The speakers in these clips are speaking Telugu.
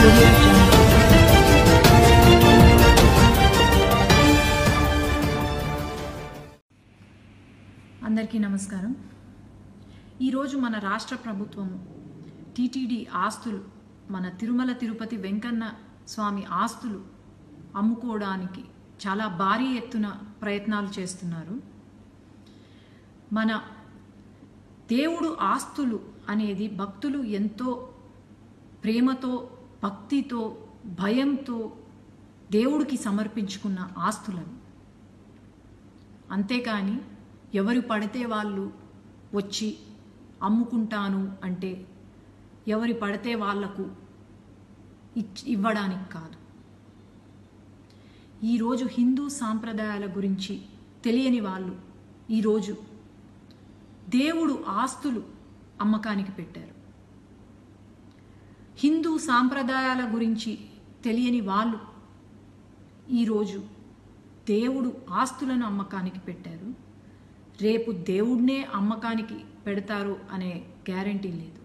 audio jungle. అందరికీ నమస్కారం ఈరోజు మన రాష్ట్ర ప్రభుత్వము టీటీడీ ఆస్తులు మన తిరుమల తిరుపతి వెంకన్న స్వామి ఆస్తులు అమ్ముకోవడానికి చాలా భారీ ఎత్తున ప్రయత్నాలు చేస్తున్నారు మన దేవుడు ఆస్తులు అనేది భక్తులు ఎంతో ప్రేమతో భక్తితో భయంతో దేవుడికి సమర్పించుకున్న ఆస్తులను అంతేకాని ఎవరు పడితే వాళ్ళు వచ్చి అమ్ముకుంటాను అంటే ఎవరి పడితే వాళ్లకు ఇచ్ ఇవ్వడానికి కాదు ఈరోజు హిందూ సాంప్రదాయాల గురించి తెలియని వాళ్ళు ఈరోజు దేవుడు ఆస్తులు అమ్మకానికి పెట్టారు హిందూ సాంప్రదాయాల గురించి తెలియని వాళ్ళు ఈరోజు దేవుడు ఆస్తులను అమ్మకానికి పెట్టారు రేపు దేవుడినే అమ్మకానికి పెడతారు అనే గ్యారంటీ లేదు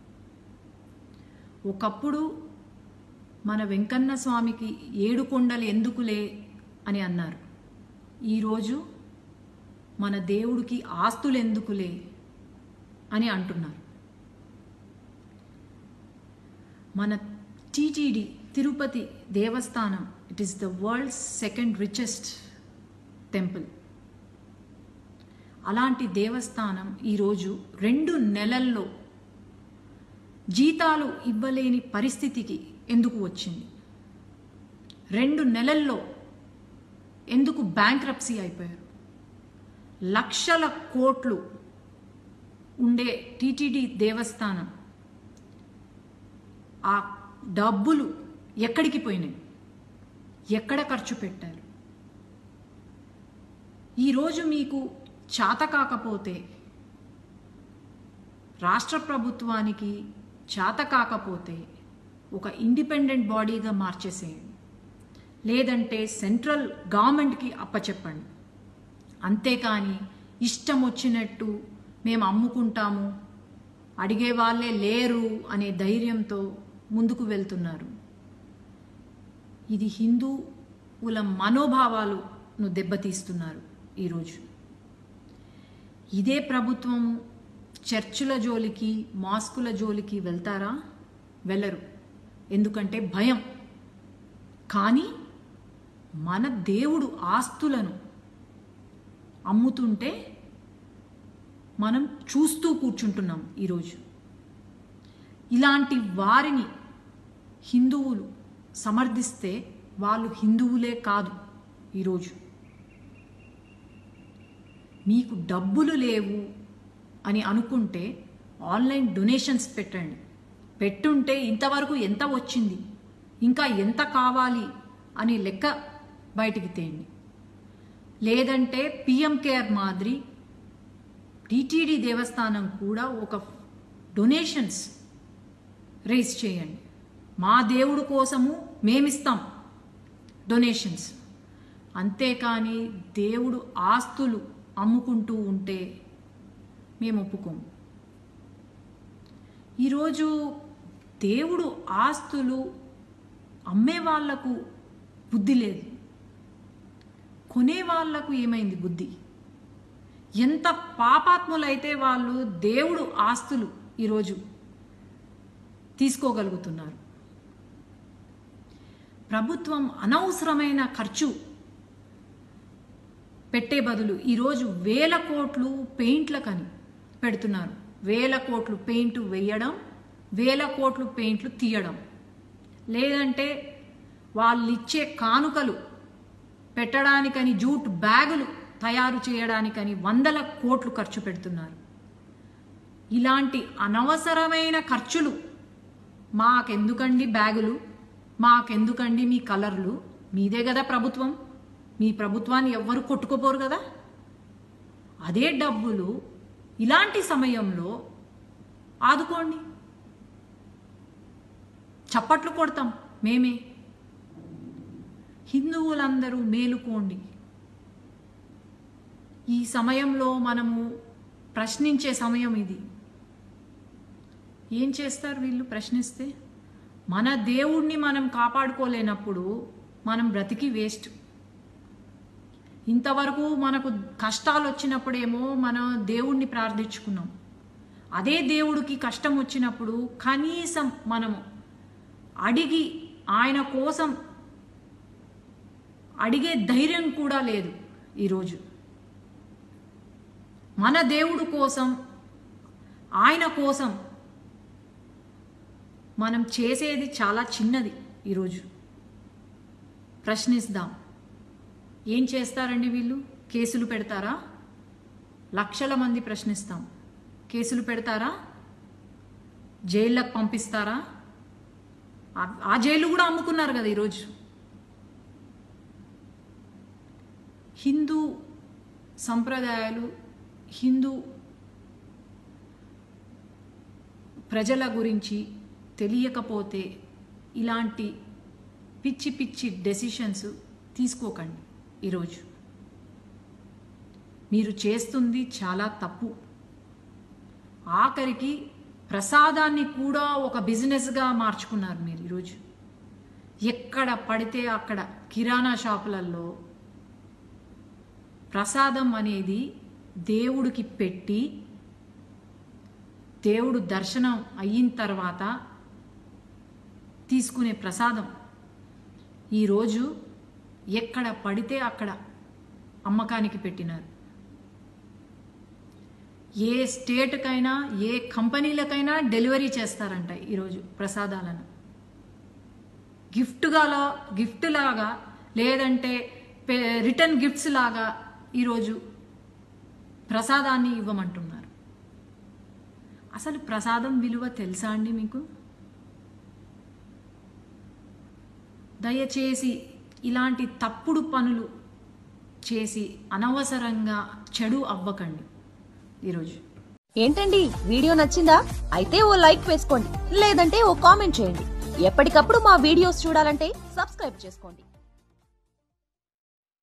ఒకప్పుడు మన వెంకన్న స్వామికి ఏడు కొండలు ఎందుకులే అని అన్నారు ఈరోజు మన దేవుడికి ఆస్తులు ఎందుకులే అని అంటున్నారు మన టీటీడీ తిరుపతి దేవస్థానం it is the world's second richest temple అలాంటి దేవస్థానం ఈరోజు రెండు నెలల్లో జీతాలు ఇవ్వలేని పరిస్థితికి ఎందుకు వచ్చింది రెండు నెలల్లో ఎందుకు బ్యాంక్రప్సీ అయిపోయారు లక్షల కోట్లు ఉండే టీటీడీ దేవస్థానం ఆ డబ్బులు ఎక్కడికి పోయినాయి ఎక్కడ ఖర్చు పెట్టారు ఈరోజు మీకు చేత కాకపోతే రాష్ట్ర ప్రభుత్వానికి చేత కాకపోతే ఒక ఇండిపెండెంట్ బాడీగా మార్చేసేయండి లేదంటే సెంట్రల్ గవర్నమెంట్కి అప్పచెప్పండి అంతేకాని ఇష్టం వచ్చినట్టు మేము అమ్ముకుంటాము అడిగే వాళ్ళే లేరు అనే ధైర్యంతో ముందుకు వెళ్తున్నారు ఇది హిందువుల మనోభావాలను దెబ్బతీస్తున్నారు ఈరోజు ఇదే ప్రభుత్వం చర్చుల జోలికి మాస్కుల జోలికి వెళ్తారా వెళ్ళరు ఎందుకంటే భయం కానీ మన దేవుడు ఆస్తులను అమ్ముతుంటే మనం చూస్తూ కూర్చుంటున్నాం ఈరోజు ఇలాంటి వారిని హిందువులు సమర్థిస్తే వాళ్ళు హిందువులే కాదు ఈరోజు మీకు డబ్బులు లేవు అని అనుకుంటే ఆన్లైన్ డొనేషన్స్ పెట్టండి పెట్టుంటే ఇంతవరకు ఎంత వచ్చింది ఇంకా ఎంత కావాలి అని లెక్క బయటికి తేండి లేదంటే పిఎం కేర్ మాదిరి టీటీడీ దేవస్థానం కూడా ఒక డొనేషన్స్ రేస్ చేయండి మా దేవుడు కోసము మేమిస్తాం డొనేషన్స్ అంతేకాని దేవుడు ఆస్తులు అమ్ముకుంటూ ఉంటే మేము ఒప్పుకోము ఈరోజు దేవుడు ఆస్తులు అమ్మే వాళ్లకు బుద్ధి లేదు కొనే వాళ్లకు ఏమైంది బుద్ధి ఎంత పాపాత్ములైతే వాళ్ళు దేవుడు ఆస్తులు ఈరోజు తీసుకోగలుగుతున్నారు ప్రభుత్వం అనవసరమైన ఖర్చు పెట్టే బదులు ఈరోజు వేల కోట్లు పెయింట్లకని పెడుతున్నారు వేల కోట్లు పెయింట్ వేయడం వేల కోట్లు పెయింట్లు తీయడం లేదంటే వాళ్ళు ఇచ్చే కానుకలు పెట్టడానికని జూట్ బ్యాగులు తయారు చేయడానికని వందల కోట్లు ఖర్చు పెడుతున్నారు ఇలాంటి అనవసరమైన ఖర్చులు మాకెందుకండి బ్యాగులు మాకెందుకండి మీ కలర్లు మీదే కదా ప్రభుత్వం మీ ప్రభుత్వాన్ని ఎవ్వరు కొట్టుకోపోరు కదా అదే డబ్బులు ఇలాంటి సమయంలో ఆదుకోండి చప్పట్లు కొడతాం మేమే హిందువులందరూ మేలుకోండి ఈ సమయంలో మనము ప్రశ్నించే సమయం ఇది ఏం చేస్తారు వీళ్ళు ప్రశ్నిస్తే మన దేవుణ్ణి మనం కాపాడుకోలేనప్పుడు మనం బ్రతికి వేస్ట్ ఇంతవరకు మనకు కష్టాలు వచ్చినప్పుడేమో మనం దేవుణ్ణి ప్రార్థించుకున్నాం అదే దేవుడికి కష్టం వచ్చినప్పుడు కనీసం మనము అడిగి ఆయన కోసం అడిగే ధైర్యం కూడా లేదు ఈరోజు మన దేవుడు కోసం ఆయన కోసం మనం చేసేది చాలా చిన్నది ఈరోజు ప్రశ్నిస్తాం ఏం చేస్తారండి వీళ్ళు కేసులు పెడతారా లక్షల మంది ప్రశ్నిస్తాం కేసులు పెడతారా జైళ్ళకు పంపిస్తారా ఆ- ఆ జైలు కూడా అమ్ముకున్నారు కదా ఈరోజు హిందూ సంప్రదాయాలు హిందూ ప్రజల గురించి తెలియకపోతే ఇలాంటి పిచ్చి పిచ్చి డెసిషన్స్ తీసుకోకండి ఈరోజు మీరు చేస్తుంది చాలా తప్పు ఆఖరికి ప్రసాదాన్ని కూడా ఒక బిజినెస్గా మార్చుకున్నారు మీరు ఈరోజు ఎక్కడ పడితే అక్కడ కిరాణా షాపులలో ప్రసాదం అనేది దేవుడికి పెట్టి దేవుడు దర్శనం అయిన తర్వాత తీసుకునే ప్రసాదం ఈరోజు ఎక్కడ పడితే అక్కడ అమ్మకానికి పెట్టినారు ఏ స్టేట్కైనా ఏ కంపెనీలకైనా డెలివరీ చేస్తారంట ఈరోజు ప్రసాదాలను గిఫ్ట్గా గిఫ్ట్ లాగా లేదంటే పే- రిటర్న్ గిఫ్ట్స్ లాగా ఈరోజు ప్రసాదాన్ని ఇవ్వమంటున్నారు అసలు ప్రసాదం విలువ తెలుసా అండి మీకు దయచేసి ఇలాంటి తప్పుడు పనులు చేసి అనవసరంగా చెడు అవ్వకండి ఈరోజు ఏంటండి వీడియో నచ్చిందా అయితే ఓ లైక్ వేసుకోండి లేదంటే ఓ కామెంట్ చేయండి ఎప్పటికప్పుడు మా వీడియోస్ చూడాలంటే సబ్స్క్రైబ్ చేసుకోండి